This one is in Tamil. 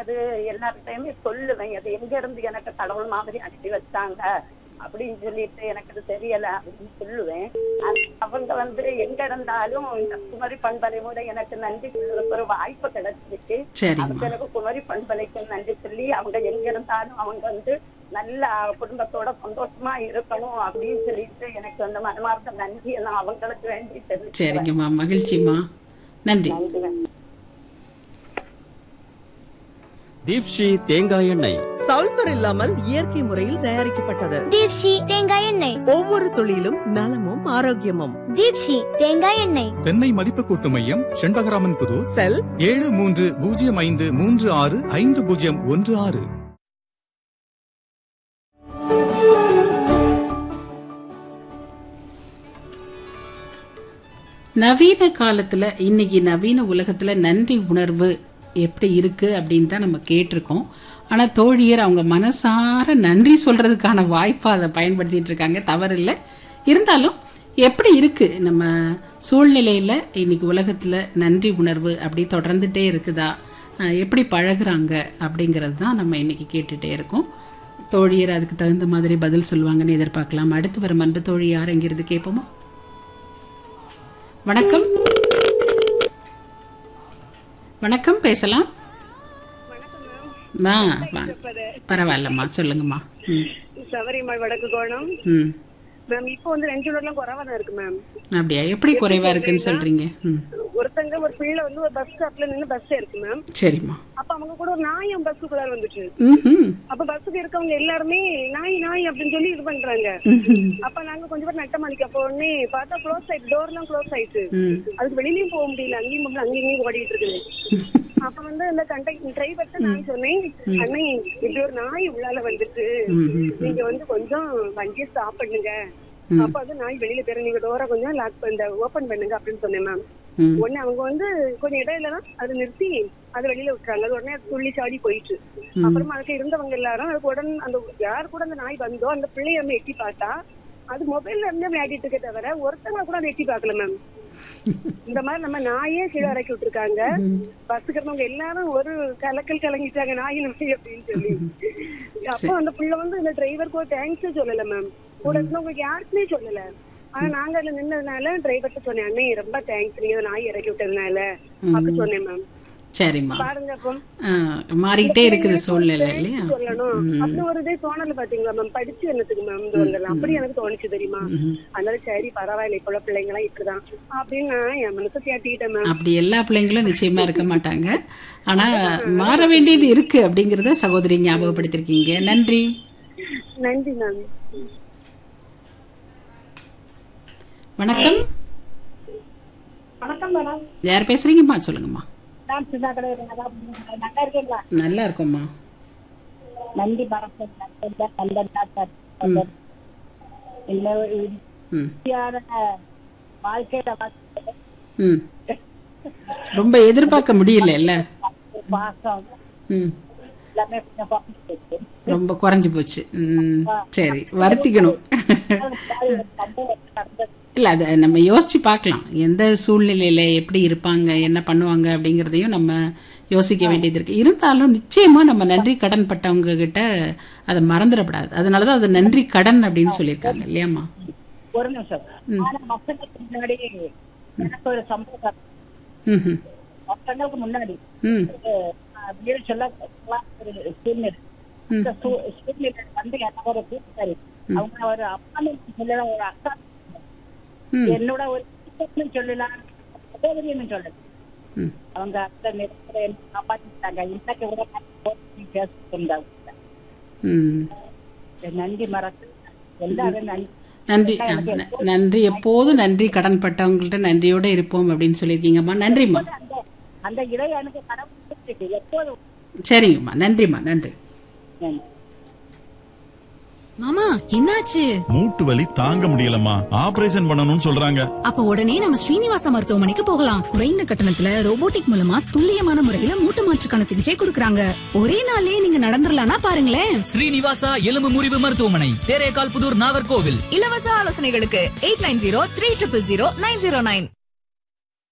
அது எல்லார்கிட்டயுமே சொல்லுவேன் அது எங்க இருந்து எனக்கு கடவுள் மாதிரி அனுப்பி வச்சாங்க அப்படின்னு சொல்லிட்டு எனக்கு அது தெரியல அப்படின்னு சொல்லுவேன் ஆனா அவங்க வந்து எங்க இருந்தாலும் இந்த குமரி பண்பலை கூட எனக்கு நன்றி சொல்றதுக்கு ஒரு வாய்ப்பு கிடைச்சிருக்கு சரிம்மா அதுக்கு எனக்கு குமரி பண்பலைக்கு நன்றி சொல்லி அவங்க எங்க இருந்தாலும் அவங்க வந்து நல்ல குடும்பத்தோட சந்தோஷமா இருக்கணும் அப்படின்னு சொல்லிட்டு எனக்கு அந்த மனமார்ந்த நன்றியை நான் அவங்களுக்கு வேண்டி தெரிவிக்கிறேன் சரிங்கம்மா மகிழ்ச்சிம்மா நன்றி நன்றி தீப்ஷி தேங்காய் எண்ணெய் சல்பர் இல்லாமல் இயற்கை முறையில் தயாரிக்கப்பட்டது தீப்ஷி தேங்காய் எண்ணெய் ஒவ்வொரு துளியிலும் நலமும் ஆரோக்கியமும் தீப்ஷி தேங்காய் எண்ணெய் தென்னை மதிப்பு கூட்டு மையம் செண்பகராமன் புதூர் செல் ஏழு மூன்று பூஜ்ஜியம் ஐந்து மூன்று ஆறு ஐந்து பூஜ்ஜியம் ஒன்று ஆறு நவீன காலத்துல இன்னைக்கு நவீன உலகத்துல நன்றி உணர்வு எப்படி இருக்கு அப்படின்னு தான் நம்ம கேட்டிருக்கோம் ஆனா தோழியர் அவங்க மனசார நன்றி சொல்றதுக்கான வாய்ப்பா அதை பயன்படுத்திட்டு இருக்காங்க தவறில்லை இருந்தாலும் எப்படி இருக்கு நம்ம சூழ்நிலையில இன்னைக்கு உலகத்துல நன்றி உணர்வு அப்படி தொடர்ந்துட்டே இருக்குதா அஹ் எப்படி பழகுறாங்க அப்படிங்கிறது தான் நம்ம இன்னைக்கு கேட்டுட்டே இருக்கோம் தோழியர் அதுக்கு தகுந்த மாதிரி பதில் சொல்லுவாங்கன்னு எதிர்பார்க்கலாம் அடுத்து வரும் அன்பு தோழி யார் எங்கிருந்து கேட்போமா வணக்கம் வணக்கம் பேசலாம் மா வா பரவாயில்லம்மா சொல்லுங்கம்மா ம் சபரிமலை வடக்கு கோணம் ம் மேம் இப்போ வந்து ரெண்டு எல்லாம் குறைவா தான் இருக்கு மேம் அப்படியா எப்படி குறைவா இருக்குன்னு சொல்றீங்க ம் ஒருத்தங்க ஒரு பிள்ளை வந்து ஒரு பஸ் ஸ்டாப்ல நின்னு பஸ் இருக்கு மேம் சரிம்மா அப்ப அவங்க கூட ஒரு நாயும் பஸ்ஸுக்குள்ளார வந்துச்சு ம் அப்ப பஸ்ஸுக்கு இருக்கவங்க எல்லாருமே நாய் நாய் அப்படின்னு சொல்லி இது பண்றாங்க அப்ப நாங்க கொஞ்சம் பேர் நட்ட மணிக்கு அப்போ உடனே பார்த்தா க்ளோஸ் ஆயிட்டு டோர் எல்லாம் க்ளோஸ் ஆயிட்டு ம் அதுக்கு வெளியிலயும் போக முடியல அங்கேயும் போக முடியல, அங்கேயும் இங்கேயும் ஓடிட்டு இருக்குது அப்ப வந்து இந்த கண்டக்டர் டிரைவர்ட்ட நான் சொன்னேன் அண்ணே இப்படி ஒரு நாய் உள்ளால வந்துட்டு ம், ம், நீங்க வந்து கொஞ்சம் வண்டியை ஸ்டாப் பண்ணுங்க அப்ப வந்து நாய் வெளியில போயிரு நீங்க டோரை கொஞ்சம் லாக் பண்ண ஓபன் பண்ணுங்க அப்படின்னு சொன்னேன் மேம் ம் உடனே அவங்க வந்து கொஞ்சம் இடம் இல்லைன்னா அதை நிறுத்தி அது வெளியில விட்டுறாங்க அது உடனே அது துள்ளி சாடி போயிட்டு அப்புறமா அதுக்கு இருந்தவங்க எல்லாரும் அதுக்கு உடனே அந்த யார் கூட அந்த நாய் வந்தோ அந்த பிள்ளைய வந்து எட்டி பார்த்தா அது மொபைல்ல இருந்தே விளையாடிட்டு இருக்கே தவிர ஒருத்தவங்க கூட அதை எட்டி பார்க்கல மேம் இந்த மாதிரி நம்ம நாயே கீழே இறக்கி விட்டுருக்காங்க பஸ்ஸுக்கு இருந்தவங்க எல்லாரும் ஒரு கலக்கல் கலங்கிட்டாங்க நாய் நாய் அப்படின்னு சொல்லி அப்போ அந்த பிள்ளை வந்து இந்த டிரைவருக்கு ஒரு தேங்க்ஸே சொல்லல மேம் கூட இருந்தவங்களுக்கு யாருக்குமே சொல்லல ஆனா நாங்க அதுல நின்னதுனால டிரைவர்ட்ட சொன்னேன் அண்ணே ரொம்ப தேங்க்ஸ் நீங்க இந்த நாய் இறக்கி விட்டதுனால அப்படி சொன்னேன் மேம் சரிம்மா பாருங்க அப்போ ஆ, மாறிக்கிட்டே இருக்குது சூழ்நிலை இல்லையா சொல்லணும் அப்படி ஒரு இதே தோணல பாத்தீங்களா மேம் படிச்சு என்னத்துக்கு மேம் இது வரல அப்படி எனக்கு தோணுச்சு தெரியுமா அதனால சரி பரவாயில்ல இப்ப உள்ள பிள்ளைங்க எல்லாம் இப்படிதான் அப்படின்னு நான் என் மனசு கேட்டிக்கிட்டேன் மேம் அப்படி எல்லா பிள்ளைங்களும் நிச்சயமா இருக்க மாட்டாங்க ஆனா மாற வேண்டியது இருக்கு அப்படிங்கறத சகோதரி ஞாபகப்படுத்திருக்கீங்க நன்றி நன்றி மேம் வணக்கம் வணக்கம் மேடம் யார் பேசுறீங்கம்மா சொல்லுங்கம்மா நான் சின்ன கடை நல்லா இருக்கீங்களா நல்லா இருக்கோம்மா நன்றி மறக்க நல்ல ம் இன்னொரு ம் வாழ்க்கையில ம் ரொம்ப எதிர்பார்க்க முடியல பாசம் ம் எல்லாமே கொஞ்சம் குறைஞ்சிருக்கு. ரொம்ப குறைஞ்சு போச்சு ம் சரி வருத்திக்கணும் இல்ல அதை நம்ம யோசிச்சு பார்க்கலாம் எந்த சூழ்நிலையில எப்படி இருப்பாங்க என்ன பண்ணுவாங்க அப்படிங்கறதையும் நம்ம யோசிக்க வேண்டியது இருக்கு இருந்தாலும் நிச்சயமா நம்ம நன்றி கடன் பட்டவங்க கிட்ட அதை மறந்துடக்கூடாது அதனாலதான் அது நன்றி கடன் அப்படின்னு சொல்லியிருக்காங்க இல்லையாம்மா ஒரு நிமிஷம் ஆனா மக்களுக்கு முன்னாடி எனக்கு ஒரு சம்பவம் ம் மக்களுக்கு முன்னாடி ம் அஹ், வீடு சொல்ல ஒரு சூழ்நிலை இந்த சூ- சூழ்நிலை வந்து எனக்கு ஒரு கூட்டாளி அவங்க ஒரு அப்பா சொல்லலாம் ஒரு அக்கா ம் என்னோட ஒரு சித்தப்பன்னு சொல்லலாம் சகோதரின்னு சொல்லலாம் ம் அவங்க அந்த நேரத்துல என்ன காப்பாத்திட்டாங்க இன்னைக்கு கூட நான் போய் பேசிட்டு இருந்தாங்க ம் நன்றி மறக்க எல்லாரும் நன்றி நன்றி ஆ, ந- நன்றி எப்போதும் நன்றி கடன் பட்டவங்கள்ட்ட நன்றியோட இருப்போம் அப்படின்னு சொல்லியிருக்கீங்கம்மா நன்றிம்மா அந்த அந்த இதை எனக்கு கடவுள் எப்போதும் சரிங்கம்மா நன்றிம்மா நன்றி நன்றி மாமா என்னாச்சு மூட்டு வலி தாங்க முடியலம்மா ஆபரேஷன் பண்ணணும்னு சொல்றாங்க அப்ப உடனே நம்ம ஸ்ரீனிவாசா மருத்துவமனைக்கு போகலாம் குறைந்த கட்டணத்துல ரோபோட்டிக் மூலமா துல்லியமான முறையில மூட்டு மாற்றுக்கான சிகிச்சை கொடுக்கறாங்க ஒரே நாள்லயே நீங்க நடந்துடலாம்னா பாருங்களேன் ஸ்ரீனிவாசா எலும்பு முறிவு மருத்துவமனை தேரேகால் புதூர் நாகர்கோவில் இலவச ஆலோசனைகளுக்கு eight nine zero three triple zero nine zero nine